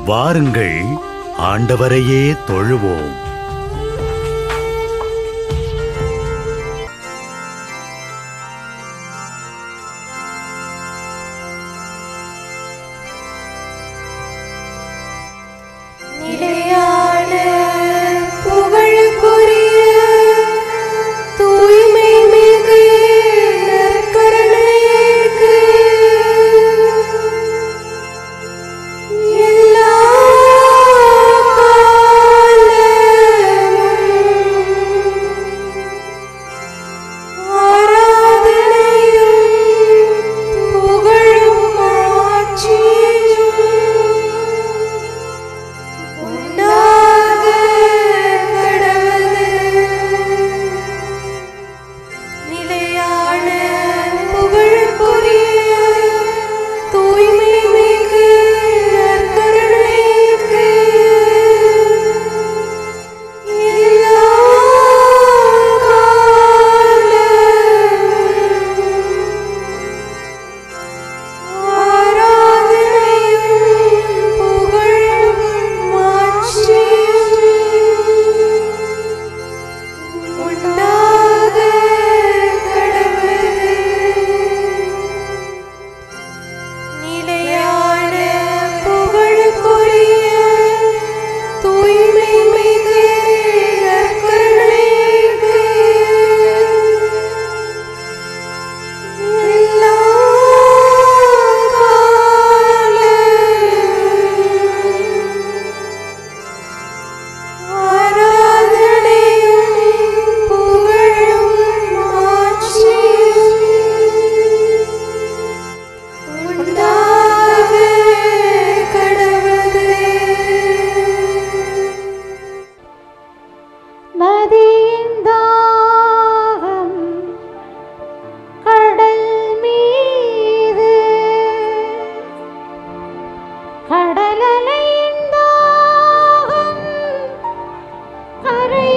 வாருங்கள் ஆண்டவரையே தொழுவோம் நிலையான புகழுக்குரிய தூய்மை மிகு நற்கருணைக்கு எல்லா காலமும் ஆராதனையும் புகழும் ஆட்சியும் உண்டாக கடவுது நிலையான புகழுக்குரிய தூய்மை மிகு நற்கருணைக்கு எல்லா காலமும் ஆராதனையும் புகழும் மாட்சியும் உண்டாக கடவுது நிலையான புகழுக்குரிய தூய்மை மிகு நற்கருணைக்கு எல்லா காலமும் ஆராதனையும் புகழும் மாட்சியும் உண்டாக கடவுது நதியின் தாகம் கடல் மீது கடலலையின் தாகம் கரை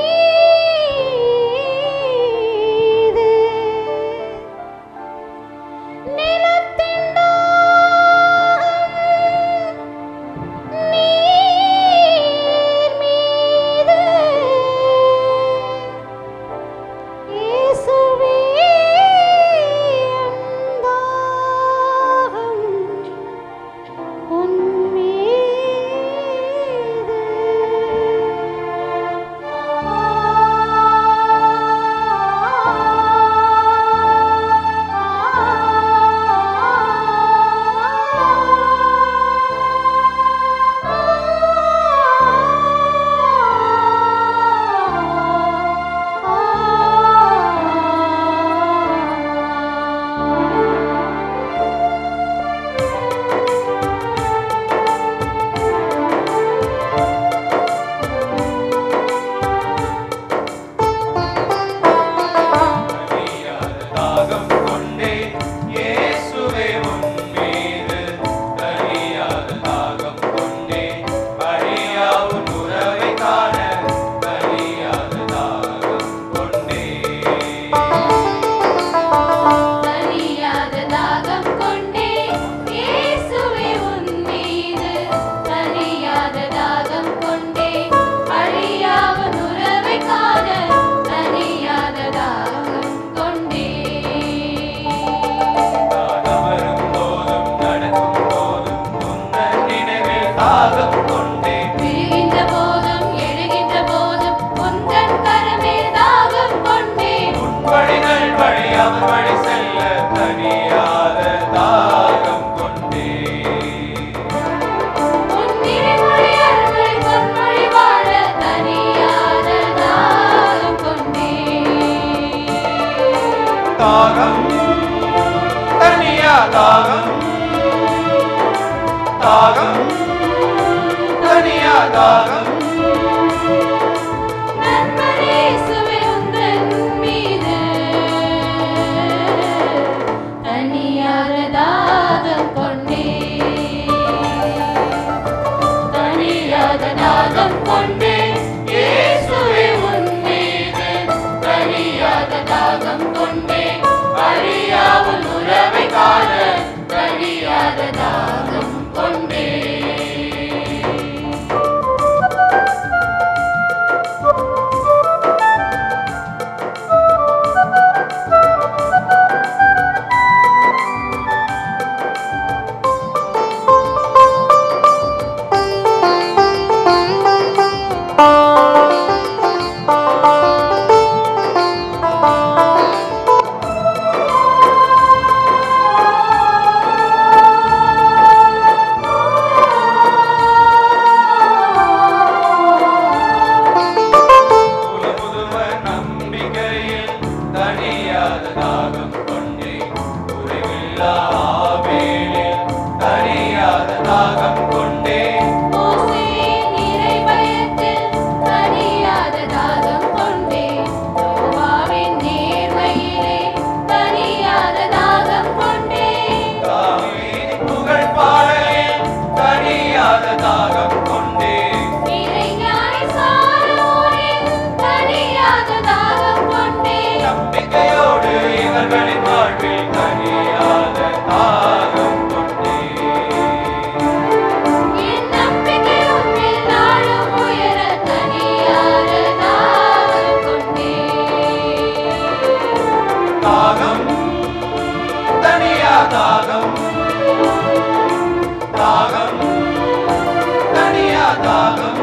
மீது நிலத்தின் தாகம் நீர் மீது இயேசுவே அந்தாகம் உன் தாகம் கொண்டே இயேசுவே உன் மீது தனியாத தாகம் கொண்டே அழியா உன் உறவை காண தனியாத தாகம் கொண்டே தனியாத தாகம் கொண்டே இயேசுவே உன் மீது தனியாத தாகம் கொண்டே அழியாவன் உறவை காண தனியாத தாகம் கொண்டே நான் அமரும் போதும் நடக்கும் போதும் உந்தன் நினைவில் தாகம் கொண்டே விழுகின்ற போதும் எழுகின்ற போதும் உந்தன் கரமே தாகம் கொண்டே உன் வழிகள் வழி அவர் வழி செல்ல தனியாத தாகம் கொண்டே உன் நிறைமொழி அருள்மொழி பொன்மொழி வாழ தனியாத தாகம் கொண்டே தாகம் தனியா தாகம் தாகம் தனியா தாகம் நண்பரேசுவே உந்தன் மீது தனியாத தாகம் கொண்டே தனியாத தாகம் கொண்டே இயேசுவே உன் மீது தனியாத தாகம் கொண்டே அழியா உன் உறவை காண தனியாத தாகம் கொண்டே தாகம்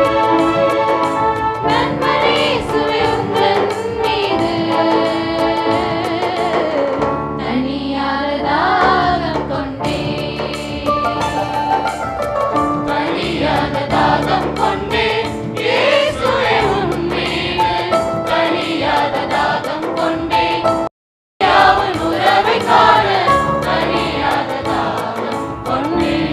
நண்பரே இயேசுவே உந்தன் மீது தனியாத தாகம் கொண்டேன். தனியாத தாகம் கொண்டேன். இயேசுவே உன் மீது தனியாத தாகம் கொண்டேன். யாவும் உறவை காண தனியாத தாகம் கொண்டேன்.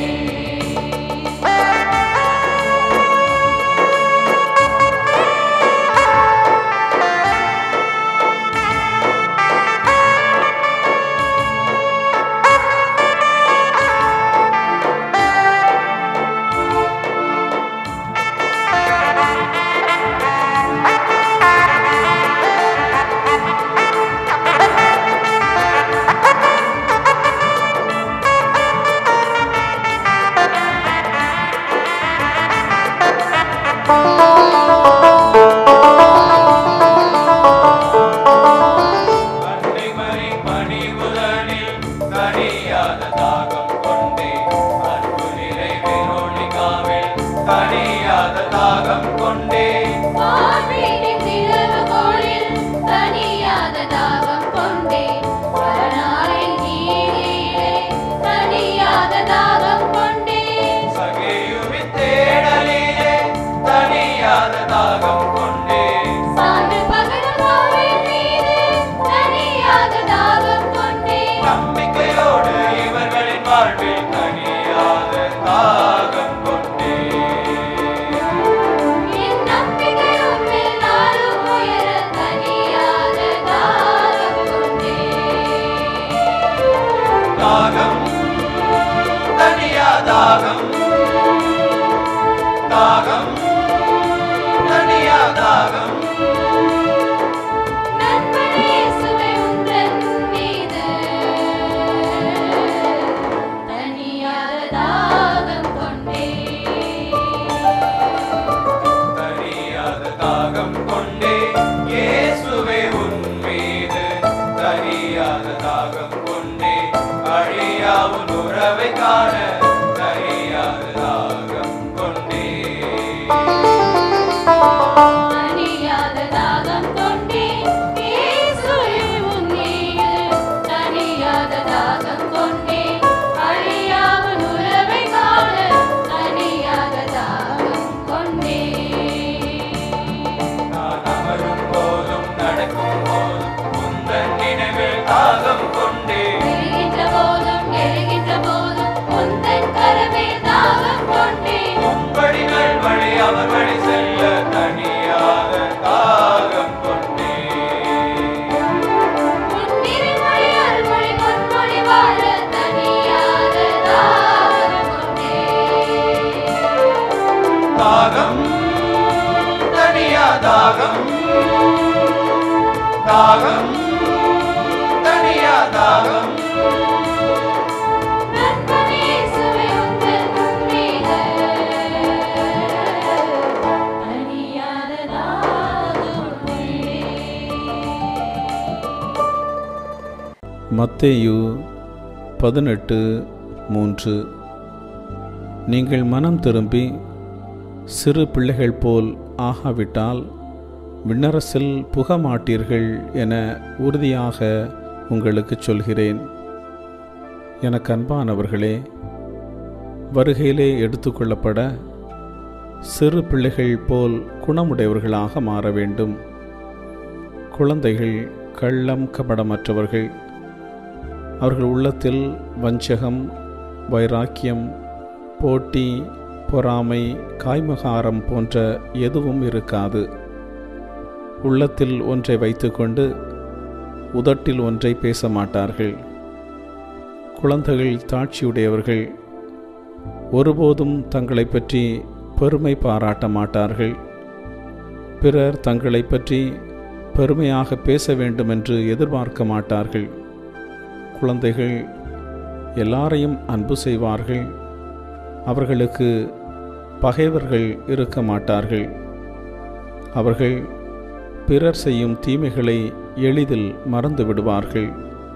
அன்னைமறை பணிவுதனில் தனியாத தாகம் கொண்டே அன்பு நிறைவேறொழிகாவில் தனியாத தாகம் கொண்டே வான்வீட்டின் திறவுகோலில் தனியாத தாகம் கொண்டேன். பரநாளின் நீரிலே தனியாத தாகம் கொண்டேன். சகையுமி தேடலிலே தனியாத தாகம் கொண்டே சான்று பகரும் வாழ்வின் மீது தனியாத தாகம் கொண்டேன். நம்பிக்கையோடு இவர்களின் வாழ்வில் தனியாத தாகம் கொண்டே என் நம்பிக்கை உன்மேல் நாளும் உயர தனியாத தாகம் கொண்டேன். தாகம் தனியா தாகம் தாகம் தனியா தாகம் நண்பனே இயேசுவே உந்தன் மீது தனியாத தாகம் கொண்டேன். தனியாத தாகம் கொண்டே இயேசுவே உன் மீது தனியாத தாகம் கொண்டே அழியா உன் உறவை காண தனியாத தாகம் கொண்டே தனியாத தாகம் கொண்டேன். இயேசுவே உன் மீது தனியாத தாகம் கொண்டேன். அழியா உன் உறவை காண தனியாத தாகம் கொண்டேன். நான் அமரும் போதும் நடக்கும் போதும் உந்தன் நினைவில் தாகம் கொண்டே எழுகின்ற போதும் எழுகின்ற போதும் உந்தன் கரமே தாகம் கொண்டேன் உம்படிகள் வழி அவர் வழி செல்ல தனியாத தாகம் கொண்டே உன் திருமொழி அருள்மொழி பொன்மொழி வாழ தனியாத தாகம் கொண்டேன் தாகம் தனியா தாகம் தாகம் தனியா தாகம் நண்பனே இயேசுவே உந்தன் மீது தனியாத தாகம் கொண்டேன் மத்தேயு பதினெட்டு மூன்று நீங்கள் மனம் திரும்பி சிறு பிள்ளைகள் போல் ஆகாவிட்டால் விண்ணரசில் புக மாட்டீர்கள் என உறுதியாக உங்களுக்கு சொல்கிறேன் எனக்கு அன்பானவர்களே வருகையிலே எடுத்துக்கொள்ளப்பட சிறு பிள்ளைகள் போல் குணமுடையவர்களாக மாற வேண்டும் குழந்தைகள் கள்ளம் கபடமற்றவர்கள் அவர்கள் உள்ளத்தில் வஞ்சகம் வைராக்கியம் போட்டி பொறாமை காய்மகாரம் போன்ற எதுவும் இருக்காது உள்ளத்தில் ஒன்றை வைத்துக்கொண்டு உதட்டில் ஒன்றை பேச மாட்டார்கள் குழந்தைகள் தாட்சியுடையவர்கள் ஒருபோதும் தங்களை பற்றி பெருமை பாராட்ட மாட்டார்கள் பிறர் தங்களை பற்றி பெருமையாக பேச வேண்டுமென்று எதிர்பார்க்க மாட்டார்கள் குழந்தைகள் எல்லாரையும் அன்பு செய்வார்கள் அவர்களுக்கு பகைவர்கள் இருக்க மாட்டார்கள் அவர்கள் பிறர் செய்யும் தீமைகளை எளிதில் மறந்து விடுவார்கள்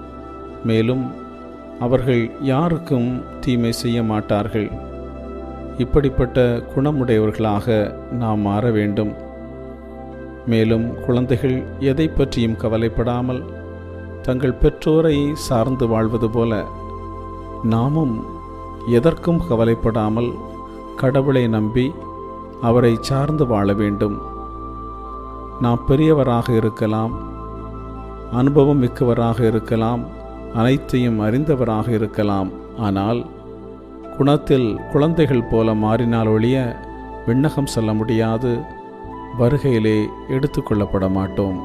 மேலும் அவர்கள் யாருக்கும் தீமை செய்ய மாட்டார்கள் இப்படிப்பட்ட குணமுடையவர்களாக நாம் மாற வேண்டும் மேலும் குழந்தைகள் எதை பற்றியும் கவலைப்படாமல் தங்கள் பெற்றோரை சார்ந்து வாழ்வது போல நாமும் எதற்கும் கவலைப்படாமல் கடவுளை நம்பி அவரை சார்ந்து வாழ வேண்டும் நாம் பெரியவராக இருக்கலாம் அனுபவம் மிக்கவராக இருக்கலாம் அனைத்தையும் அறிந்தவராக இருக்கலாம் ஆனால் குணத்தில் குழந்தைகள் போல மாறினால் ஒழிய விண்ணகம் செல்ல முடியாது வருகையிலே எடுத்துக்கொள்ளப்பட மாட்டோம்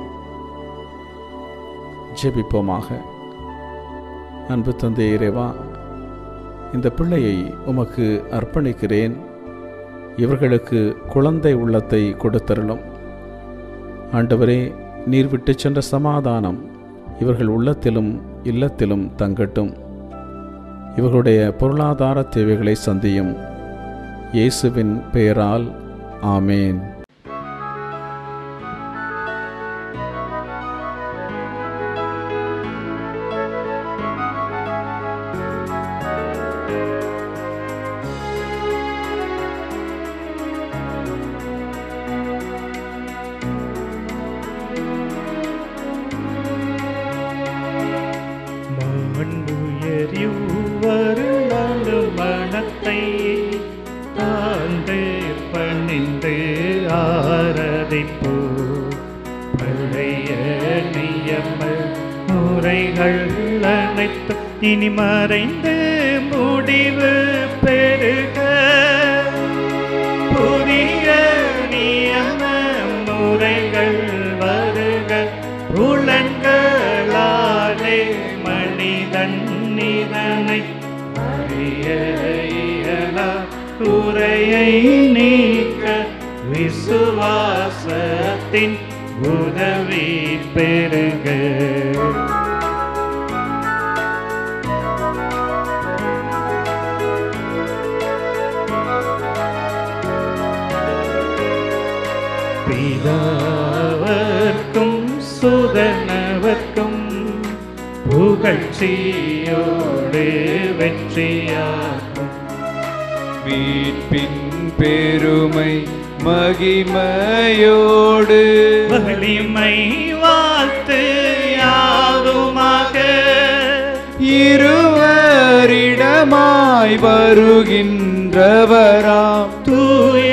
ஜெபிப்போமாக அன்பு தந்தை இறைவா இந்த பிள்ளையை உமக்கு அர்ப்பணிக்கிறேன் இவர்களுக்கு குழந்தை உள்ளத்தை கொடுத்தருளும் ஆண்டவரே நீர் விட்டு சென்ற சமாதானம் இவர்கள் உள்ளத்திலும் இல்லத்திலும் தங்கட்டும் இவர்களுடைய பொருளாதார தேவைகளை சந்தியும் இயேசுவின் பெயரால் ஆமேன் மாண்புயரிவ்வருளான மனத்தை தாழ்ந்து பணிந்து ஆரதிப்போ பழைய நியம முறைகள் அனைத்து இனி மறைந்து முடிவு பெருக புதிய நியம முறைகள் வருக புலன்களாலே மனிதன் இதனை அறிய இயலா குறையை நீக்க விசுவாசத்தின் உதவி பெருக பிதாவர்க்கும் சுதனவர்க்கும் புகழ்ச்சியோடு வெற்றியாகும் மீட்பின் பெருமை மகிமையோடு வலிமை வாழ்த்து யாதுமாக இருவரிடமாய் வருகின்றவராம் தூய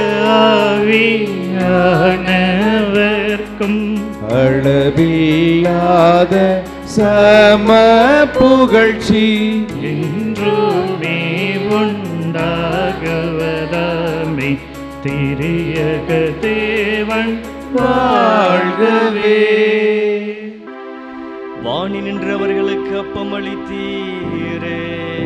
ஆவியானவர்க்கும் அளவில்லாத சம புகழ்ச்சி என்றுமே உண்டாகவதாமே திரியக தேவன் வாழ்கவே வாணி நின்றவர்களுக்கு அப்பம் அளித்தீரே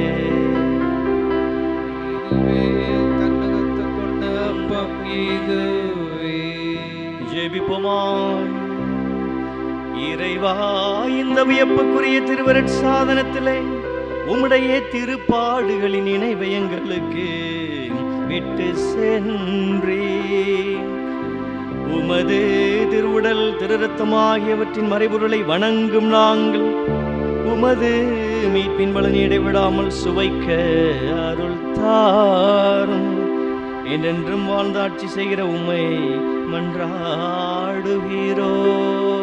ஜெபிப்போமாய் இறைவா இந்த வியப்புக்குரிய திருவருட் சாதனத்திலே உம்முடைய திருப்பாடுகளின் நினைவை எங்களுக்கு விட்டு சென்றேன் உமது திருவுடல் திருரத்தம் ஆகியவற்றின் மறைபொருளை வணங்கும் நாங்கள் உமது மீட்பின் பலனை இடைவிடாமல் சுவைக்க அருள் தாரும் என்றென்றும் வாழ்ந்தாட்சி செய்கிற உம்மை மன்றாடுகிறோம்